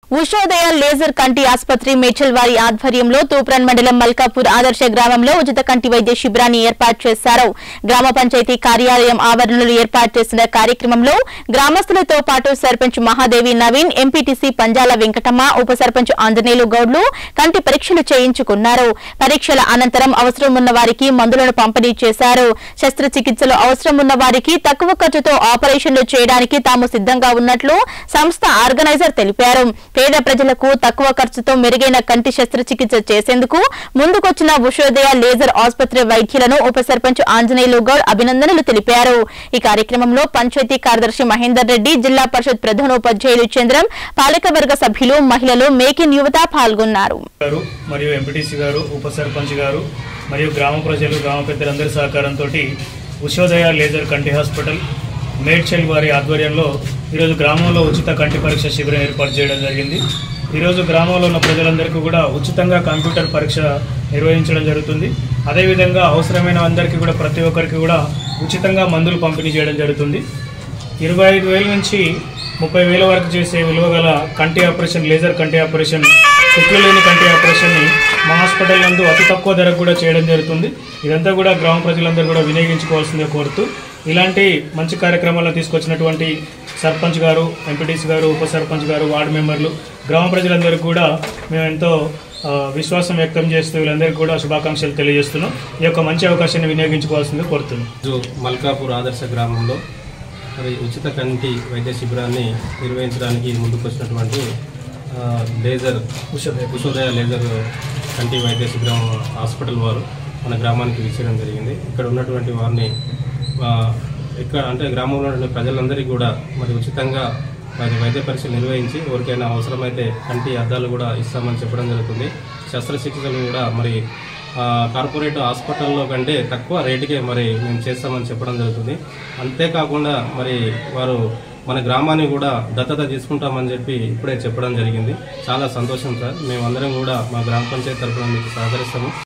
Ushodaya laser కంటి ఆసుపత్రి మేడ్చల్ వారి ఆధ్వర్యంలో తూప్రన్ మండలం మల్కాపూర్ ఆదర్శ గ్రామంలో ఉచిత కంటి వైద్య శిబిరాన్ని ఏర్పాటు చేశారు గ్రామ పంచాయతీ కార్యాలయం ఆవరణలో ఏర్పాటు చేసిన కార్యక్రమంలో గ్రామస్తులతో పాటు సర్పంచ్ మహాదేవి నవీన్ ఎంపీటీసీ పంజాల వెంకటమ్మ ఉప సర్పంచ్ ఆంజనేయులు గౌడ్లు కంటి పరీక్షలు చేయించుకున్నారు పరీక్షల అనంతరం అవసరం ఉన్న వారికి మందులను పంపిణీ చేశారు శస్త్రచికిత్సలు అవసరం ఉన్న వారికి తక్కువ ఖర్చుతో ఆపరేషన్లు చేయడానికి తాము సిద్ధంగా ఉన్నట్లు సంస్థ ఆర్గనైజర్ తెలిపారు పేద ప్రజలకు తక్కువ ఖర్చుతో మెరుగైన కంటి శస్త్రచికిత్స చేసేందుకు ముందుకొచ్చిన ఉషోదయ లేజర్ ఆసుపత్రి వైద్యులను ఉప సర్పంచ్ ఆంజనేయులు గౌడ్ అభినందనలు తెలిపారు ఈ కార్యక్రమంలో పంచాయతీ కార్యదర్శి మహేందర్ రెడ్డి జిల్లా పరిషత్ ప్రధానోపాధ్యాయులు చంద్రం పాలకవర్గ సభ్యులు మహిళలు మేక్ ఇన్ యువత పాల్గొన్నారు గారు మరియు ఎంపీటీసీ గారు ఉప సర్పంచ్ గారు మరియు గ్రామ ప్రజలు గ్రామ పెద్దలందరి సహకారంతో ఉషోదయ లేజర్ కంటి హాస్పిటల్ మేడ్చల్ వారి ఆధ్వర్యంలో ఈరోజు గ్రామంలో ఉచిత కంటి పరీక్ష శిబిరం ఏర్పాటు చేయడం జరిగింది ఈరోజు గ్రామంలో ఉన్న ప్రజలందరికీ కూడా ఉచితంగా కంప్యూటర్ పరీక్ష నిర్వహించడం జరుగుతుంది అదేవిధంగా అవసరమైన అందరికీ కూడా ప్రతి ఒక్కరికి కూడా ఉచితంగా మందులు పంపిణీ చేయడం జరుగుతుంది ఇరవై ఐదు వేల నుంచి ముప్పై వేల వరకు చేసే విలువ గల కంటి ఆపరేషన్ లేజర్ కంటి ఆపరేషన్ కుట్లు లేని కంటి ఆపరేషన్ని మా హాస్పిటల్ నందు అతి తక్కువ ధరకు కూడా చేయడం జరుగుతుంది ఇదంతా కూడా గ్రామ ప్రజలందరూ కూడా వినియోగించుకోవాల్సిందిగా కోరుతూ ఇలాంటి మంచి కార్యక్రమాలను తీసుకొచ్చినటువంటి సర్పంచ్ గారు ఎంపీటీసీ గారు ఉప సర్పంచ్ గారు వార్డు మెంబర్లు గ్రామ ప్రజలందరికీ కూడా మేము ఎంతో ఆ, విశ్వాసం వ్యక్తం చేస్తూ వీళ్ళందరికీ కూడా శుభాకాంక్షలు తెలియజేస్తున్నాం ఈ యొక్క మంచి అవకాశాన్ని వినియోగించుకోవాల్సిందిగా కోరుతున్నాం ఈరోజు మల్కాపూర్ ఆదర్శ గ్రామంలో మరి ఉచిత కంటి వైద్య శిబిరాన్ని నిర్వహించడానికి ముందుకొచ్చినటువంటి ఆ, లేజర్ ఉషోదయ లేజర్ కంటి వైద్య శిబిరం హాస్పిటల్ వారు మన గ్రామానికి విచ్చేయడం జరిగింది ఇక్కడ ఉన్నటువంటి వారిని ఆ, ఇక్కడ అంటే గ్రామంలో ఉన్నటువంటి ప్రజలందరికీ కూడా మరి ఉచితంగా మరి వైద్య పరీక్షలు నిర్వహించి ఎవరికైనా అవసరమైతే కంటి అద్దాలు కూడా ఇస్తామని చెప్పడం జరుగుతుంది శస్త్రచికిత్సలు కూడా మరి ఆ, కార్పొరేట్ హాస్పిటల్లో కంటే తక్కువ రేటుకే మరి మేము చేస్తామని చెప్పడం జరుగుతుంది అంతేకాకుండా మరి వారు మన గ్రామాన్ని కూడా దత్తత తీసుకుంటామని చెప్పి ఇప్పుడే చెప్పడం జరిగింది చాలా సంతోషం సార్ మేమందరం కూడా మా గ్రామ పంచాయతీ తరఫున మీకు సహకరిస్తాము